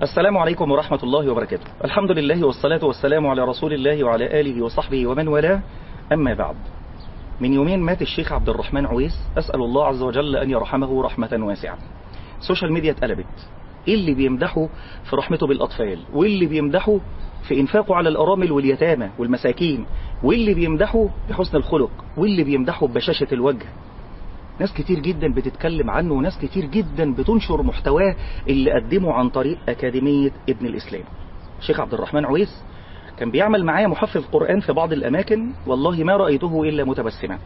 السلام عليكم ورحمة الله وبركاته الحمد لله والصلاة والسلام على رسول الله وعلى آله وصحبه ومن والاه أما بعد من يومين مات الشيخ عبد الرحمن عويس أسأل الله عز وجل أن يرحمه رحمة واسعة السوشيال ميديا اتقلبت إيه اللي بيمدحه في رحمته بالأطفال واللي بيمدحه في إنفاقه على الأرامل واليتامى والمساكين واللي بيمدحه بحسن الخلق واللي بيمدحه ببشاشة الوجه ناس كتير جدا بتتكلم عنه وناس كتير جدا بتنشر محتواه اللي قدمه عن طريق أكاديمية ابن الإسلام الشيخ عبد الرحمن عويس كان بيعمل معايا محفظ قرآن في بعض الأماكن والله ما رأيته إلا متبسما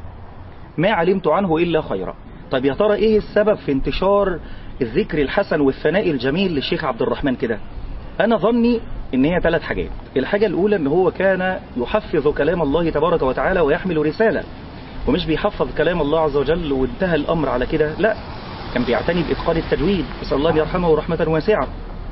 ما علمت عنه إلا خيرا طب يا ترى إيه السبب في انتشار الذكر الحسن والثناء الجميل للشيخ عبد الرحمن كده أنا ظني إن هي ثلاث حاجات الحاجة الأولى إن هو كان يحفظ كلام الله تبارك وتعالى ويحمل رسالة ومش بيحفظ كلام الله عز وجل وانتهى الأمر على كده لا كان بيعتني بإتقان التجويد نسأل الله يرحمه رحمة واسعة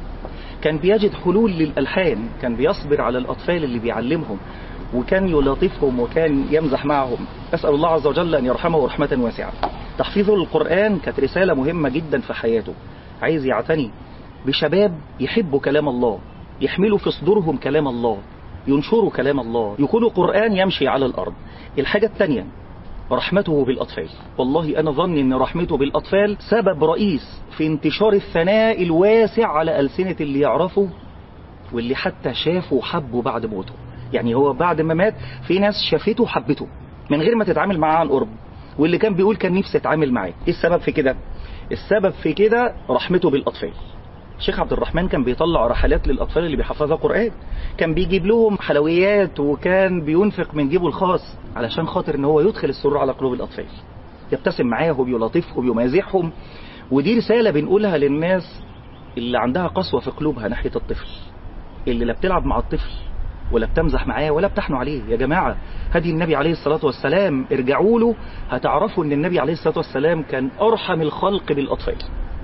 كان بيجد حلول للألحان كان بيصبر على الأطفال اللي بيعلمهم وكان يلاطفهم وكان يمزح معهم أسأل الله عز وجل أن يرحمه رحمة واسعة تحفيظه للقرآن كانت رسالة مهمة جدا في حياته عايز يعتني بشباب يحبوا كلام الله يحملوا في صدورهم كلام الله ينشروا كلام الله يكونوا قرآن يمشي على الأرض الحاجة الثانية رحمته بالأطفال والله أنا ظني أن رحمته بالأطفال سبب رئيس في انتشار الثناء الواسع على ألسنة اللي يعرفوا واللي حتى شافوا وحبوا بعد موته يعني هو بعد ما مات في ناس شافته وحبته من غير ما تتعامل معاه عن قرب واللي كان بيقول كان نفسي اتعامل معاه ايه السبب في كده السبب في كده رحمته بالأطفال الشيخ عبد الرحمن كان بيطلع رحلات للأطفال اللي بيحفظها قرآن كان بيجيب لهم حلويات وكان بينفق من جيبه الخاص علشان خاطر ان هو يدخل السرور على قلوب الأطفال يبتسم معاهم يلطفهم يمازحهم ودي رسالة بنقولها للناس اللي عندها قسوة في قلوبها ناحية الطفل اللي لا بتلعب مع الطفل ولا بتمزح معاه ولا بتحنوا عليه يا جماعة هدي النبي عليه الصلاة والسلام ارجعوا له هتعرفوا ان النبي عليه الصلاة والسلام كان أرحم الخلق بالأطفال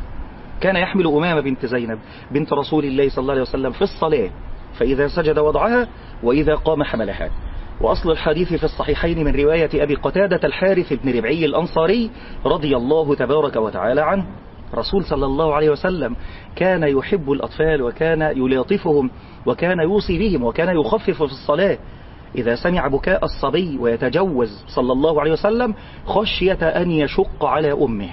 كان يحمل أمامة بنت زينب بنت رسول الله صلى الله عليه وسلم في الصلاة فإذا سجد وضعها وإذا قام حملها وأصل الحديث في الصحيحين من رواية أبي قتادة الحارث بن ربعي الأنصاري رضي الله تبارك وتعالى عنه رسول صلى الله عليه وسلم كان يحب الأطفال وكان يلاطفهم وكان يوصي بهم وكان يخفف في الصلاة إذا سمع بكاء الصبي ويتجوز صلى الله عليه وسلم خشية أن يشق على أمه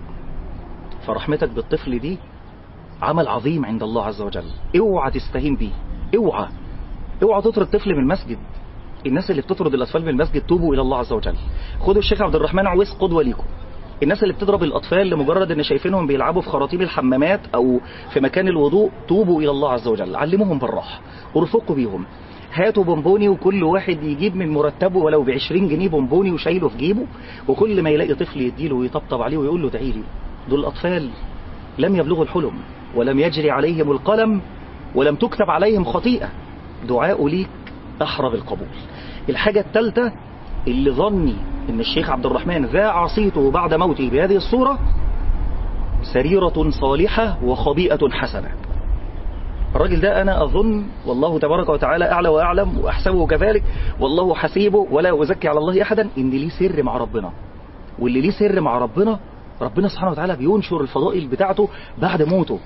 فرحمتك بالطفل دي عمل عظيم عند الله عز وجل اوعى تستهين بيه اوعى اوعى تطرد طفل من المسجد الناس اللي بتطرد الأطفال من المسجد توبوا إلى الله عز وجل خدوا الشيخ عبد الرحمن عويس قدوة ليكم الناس اللي بتضرب الأطفال لمجرد ان شايفينهم بيلعبوا في خراطيم الحمامات أو في مكان الوضوء توبوا إلى الله عز وجل علموهم بالراحة ارفقوا بيهم هاتوا بونبوني وكل واحد يجيب من مرتبه ولو ب 20 جنيه بونبوني وشايله في جيبه وكل ما يلاقي طفل يديله ويطبطب عليه ويقول له تعيلي دول الأطفال لم يبلغوا الحلم ولم يجري عليهم القلم ولم تكتب عليهم خطيئة دعاء ليك أحرى بالقبول الحاجة الثالثة اللي ظني ان الشيخ عبد الرحمن ذاع صيته بعد موته بهذه الصورة سريرة صالحة وخبيئة حسنة الراجل ده أنا أظن والله تبارك وتعالى أعلى وأعلم وأحسبه كذلك والله حسيبه ولا أزكي على الله أحدا إن ليه سر مع ربنا واللي ليه سر مع ربنا ربنا سبحانه وتعالى بينشر الفضائل بتاعته بعد موته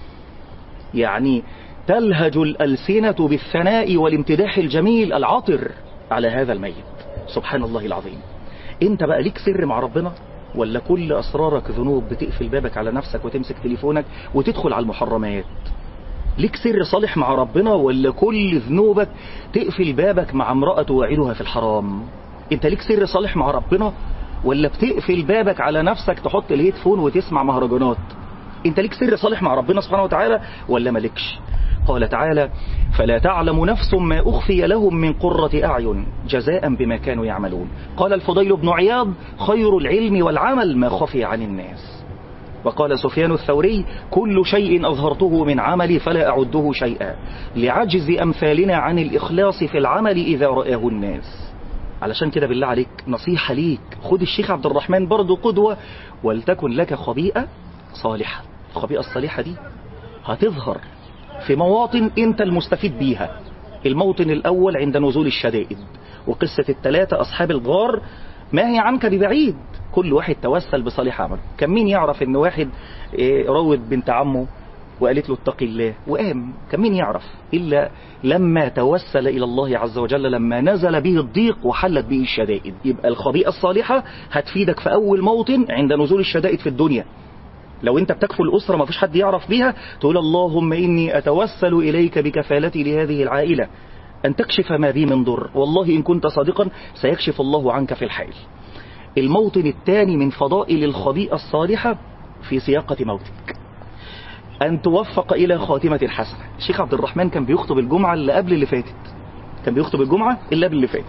يعني تلهج الألسنة بالثناء والامتداح الجميل العطر على هذا الميت سبحان الله العظيم انت بقى ليك سر مع ربنا ولا كل أسرارك ذنوب بتقفل بابك على نفسك وتمسك تليفونك وتدخل على المحرمات ليك سر صالح مع ربنا ولا كل ذنوبك تقفل بابك مع امرأة توعدها في الحرام انت ليك سر صالح مع ربنا ولا بتقفل بابك على نفسك تحط الهيدفون وتسمع مهرجانات انت ليك سر صالح مع ربنا سبحانه وتعالى ولا مالكش قال تعالى فلا تعلم نفس ما أخفي لهم من قرة أعين جزاء بما كانوا يعملون قال الفضيل بن عياض خير العلم والعمل ما خفي عن الناس وقال سفيان الثوري كل شيء أظهرته من عملي فلا أعده شيئا لعجز أمثالنا عن الإخلاص في العمل إذا رآه الناس علشان كده بالله عليك نصيحة ليك خد الشيخ عبد الرحمن برضو قدوة ولتكن لك خبيئة صالحة الخبيئة الصالحة دي هتظهر في مواطن انت المستفيد بيها الموطن الاول عند نزول الشدائد وقصة الثلاثة اصحاب الغار ما هي عنك ببعيد كل واحد توسل بصالح عمله كان مين يعرف ان واحد روض بنت عمه وقالت له اتق الله وقام كان مين يعرف إلا لما توسل إلى الله عز وجل لما نزل به الضيق وحلت به الشدائد يبقى الخبيئة الصالحة هتفيدك في أول موطن عند نزول الشدائد في الدنيا لو انت بتكفل الأسرة ما فيش حد يعرف بيها تقول اللهم إني أتوسل إليك بكفالتي لهذه العائلة أن تكشف ما بي من ضر والله إن كنت صادقا سيكشف الله عنك في الحال الموطن الثاني من فضائل الخبيئة الصالحة في سياقة موتك أن توفق إلى خاتمة حسنة الشيخ عبد الرحمن كان بيخطب الجمعة اللي قبل اللي فاتت كان بيخطب الجمعة اللي قبل اللي فاتت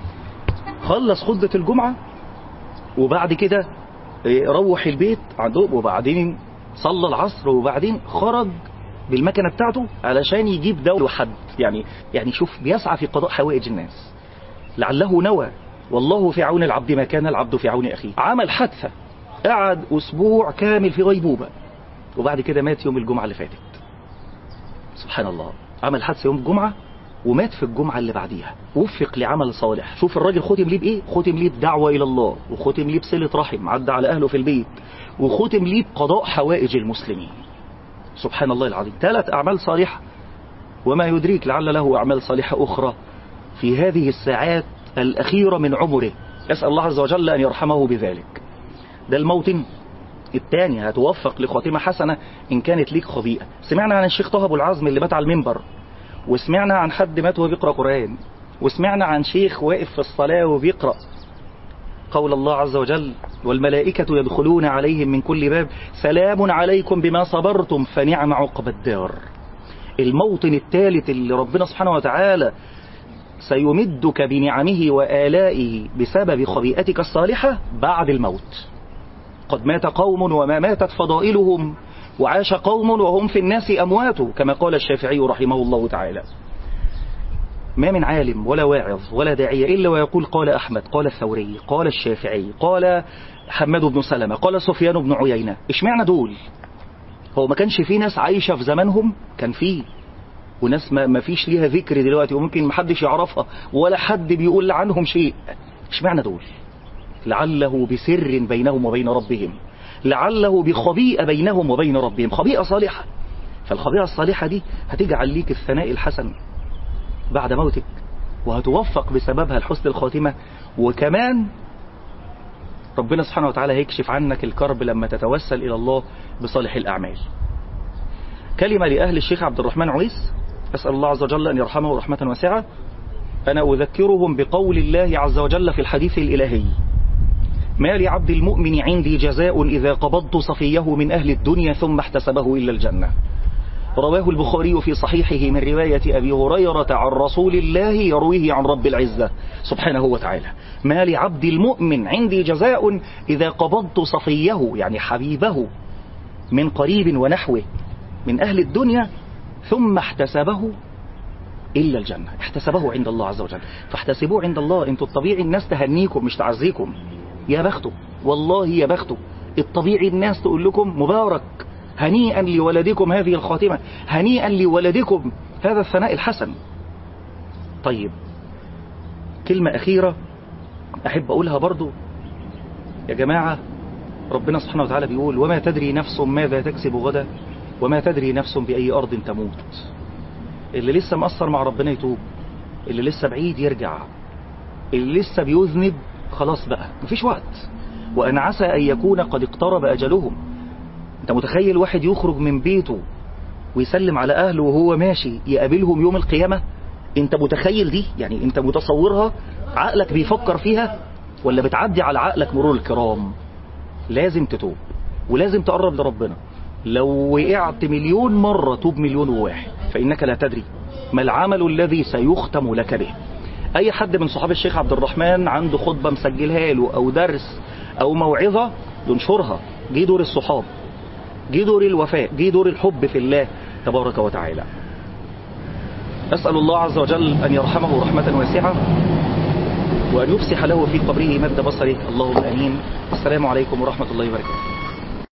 خلص خطبة الجمعة وبعد كده روح البيت عندهم وبعدين صلى العصر وبعدين خرج بالمكنة بتاعته علشان يجيب دواء لحد يعني يعني شوف بيسعى في قضاء حوائج الناس لعله نوى والله في عون العبد ما كان العبد في عون أخيه عمل حادثة قعد أسبوع كامل في غيبوبة وبعد كده مات يوم الجمعة اللي فاتت سبحان الله عمل حادثة يوم الجمعة ومات في الجمعة اللي بعديها وفق لعمل صالح شوف الراجل ختم ليه بإيه ختم ليه بدعوة إلى الله وختم ليه بصلة رحم عدى على أهله في البيت وختم ليه بقضاء حوائج المسلمين سبحان الله العظيم ثلاث أعمال صالحة وما يدريك لعل له أعمال صالحة أخرى في هذه الساعات الأخيرة من عمره أسأل الله عز وجل أن يرحمه بذلك ده الموطن الثاني هتوفق لخاتمة حسنة إن كانت ليك خبيئة سمعنا عن الشيخ طه أبو العزم اللي مات على المنبر وسمعنا عن حد مات وهو بيقرأ قرآن وسمعنا عن شيخ واقف في الصلاة وبيقرأ قول الله عز وجل والملائكة يدخلون عليهم من كل باب سلام عليكم بما صبرتم فنعم عقب الدار الموطن الثالث اللي ربنا سبحانه وتعالى سيمدك بنعمه وآلائه بسبب خبيئتك الصالحة بعد الموت قد مات قوم وما ماتت فضائلهم وعاش قوم وهم في الناس أموات كما قال الشافعي رحمه الله تعالى ما من عالم ولا واعظ ولا داعية إلا ويقول قال أحمد قال الثوري قال الشافعي قال حماد بن سلمة قال سفيان بن عيينة اشمعنى دول هو ما كانش في ناس عايشة في زمانهم كان فيه وناس ما, ما فيش ليها ذكر دلوقتي وممكن ما حدش يعرفها ولا حد بيقول عنهم شيء اشمعنى دول لعله بسر بينهم وبين ربهم لعله بخبيئة بينهم وبين ربهم خبيئة صالحة فالخبيئة الصالحة دي هتجعل ليك الثناء الحسن بعد موتك وهتوفق بسببها لحسن الخاتمة وكمان ربنا سبحانه وتعالى هيكشف عنك الكرب لما تتوسل إلى الله بصالح الأعمال كلمة لأهل الشيخ عبد الرحمن عويس أسأل الله عز وجل أن يرحمه رحمة واسعة أنا أذكرهم بقول الله عز وجل في الحديث الإلهي ما لعبد المؤمن عندي جزاء إذا قبضت صفيه من أهل الدنيا ثم احتسبه إلا الجنة رواه البخاري في صحيحه من رواية أبي هريرة عن رسول الله يرويه عن رب العزة سبحانه وتعالى ما لعبد المؤمن عندي جزاء إذا قبضت صفيه يعني حبيبه من قريب ونحوه من أهل الدنيا ثم احتسبه إلا الجنة احتسبه عند الله عز وجل فاحتسبوه عند الله انتوا الطبيعي الناس تهنيكم مش تعزيكم يا بخته والله يا بخته الطبيعي الناس تقول لكم مبارك هنيئا لولدكم هذه الخاتمة هنيئا لولدكم هذا الثناء الحسن طيب كلمة أخيرة أحب أقولها برضو يا جماعة ربنا سبحانه وتعالى بيقول وما تدري نفس ماذا تكسب غدا وما تدري نفس بأي أرض تموت اللي لسه مقصر مع ربنا يتوب اللي لسه بعيد يرجع اللي لسه بيذنب خلاص بقى مفيش وقت وأن عسى أن يكون قد اقترب أجلهم أنت متخيل واحد يخرج من بيته ويسلم على أهله وهو ماشي يقابلهم يوم القيامة أنت متخيل دي يعني أنت متصورها عقلك بيفكر فيها ولا بتعدي على عقلك مرور الكرام لازم تتوب ولازم تقرب لربنا لو وقعت مليون مرة توب مليون وواحد فإنك لا تدري ما العمل الذي سيختم لك به أي حد من صحاب الشيخ عبد الرحمن عنده خطبة مسجلها له أو درس أو موعظة ينشرها جه دور الصحاب جه دور الوفاء جه دور الحب في الله تبارك وتعالى أسأل الله عز وجل أن يرحمه رحمة واسعة وأن يفسح له في قبره مد بصره اللهم أمين السلام عليكم ورحمة الله وبركاته